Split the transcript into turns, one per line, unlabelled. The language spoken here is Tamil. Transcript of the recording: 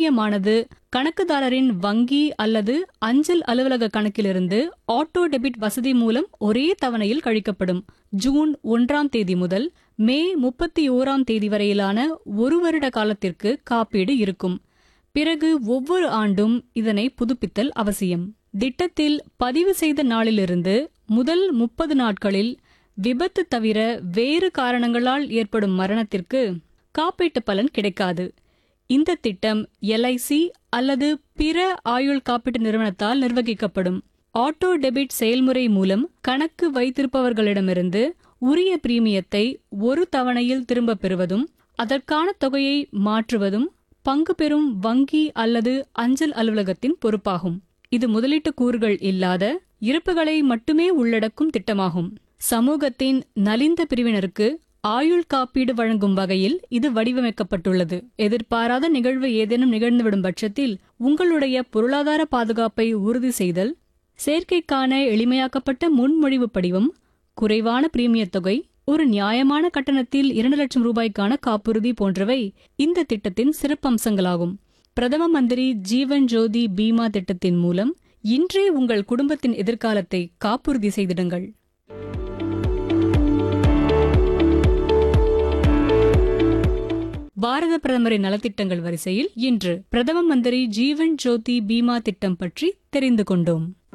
பிரீமியமானது கணக்குதாரரின் வங்கி அல்லது அஞ்சல் அலுவலக கணக்கிலிருந்து ஆட்டோ டெபிட் வசதி மூலம் ஒரே தவணையில் கழிக்கப்படும் ஜூன் ஒன்றாம் தேதி முதல் மே முப்பத்தி ஓராம் தேதி வரையிலான ஒரு வருட காலத்திற்கு காப்பீடு இருக்கும் பிறகு ஒவ்வொரு ஆண்டும் இதனை புதுப்பித்தல் அவசியம் திட்டத்தில் பதிவு செய்த நாளிலிருந்து முதல் முப்பது நாட்களில் விபத்து தவிர வேறு காரணங்களால் ஏற்படும் மரணத்திற்கு காப்பீட்டு பலன் கிடைக்காது இந்த திட்டம் எல்ஐசி அல்லது பிற ஆயுள் காப்பீட்டு நிறுவனத்தால் நிர்வகிக்கப்படும் ஆட்டோ டெபிட் செயல்முறை மூலம் கணக்கு வைத்திருப்பவர்களிடமிருந்து உரிய பிரீமியத்தை ஒரு தவணையில் திரும்பப் பெறுவதும் அதற்கான தொகையை மாற்றுவதும் பங்கு பெறும் வங்கி அல்லது அஞ்சல் அலுவலகத்தின் பொறுப்பாகும் இது முதலீட்டு கூறுகள் இல்லாத இருப்புகளை மட்டுமே உள்ளடக்கும் திட்டமாகும் சமூகத்தின் நலிந்த பிரிவினருக்கு ஆயுள் காப்பீடு வழங்கும் வகையில் இது வடிவமைக்கப்பட்டுள்ளது எதிர்பாராத நிகழ்வு ஏதேனும் நிகழ்ந்துவிடும் பட்சத்தில் உங்களுடைய பொருளாதார பாதுகாப்பை உறுதி செய்தல் சேர்க்கைக்கான எளிமையாக்கப்பட்ட முன்மொழிவு படிவம் குறைவான பிரீமியத் தொகை ஒரு நியாயமான கட்டணத்தில் இரண்டு லட்சம் ரூபாய்க்கான காப்புறுதி போன்றவை இந்த திட்டத்தின் சிறப்பம்சங்களாகும் பிரதம மந்திரி ஜீவன் ஜோதி பீமா திட்டத்தின் மூலம் இன்றே உங்கள் குடும்பத்தின் எதிர்காலத்தை காப்புறுதி செய்திடுங்கள் பாரத பிரதமரின் நலத்திட்டங்கள் வரிசையில் இன்று பிரதம மந்திரி ஜீவன் ஜோதி பீமா திட்டம் பற்றி தெரிந்து கொண்டோம்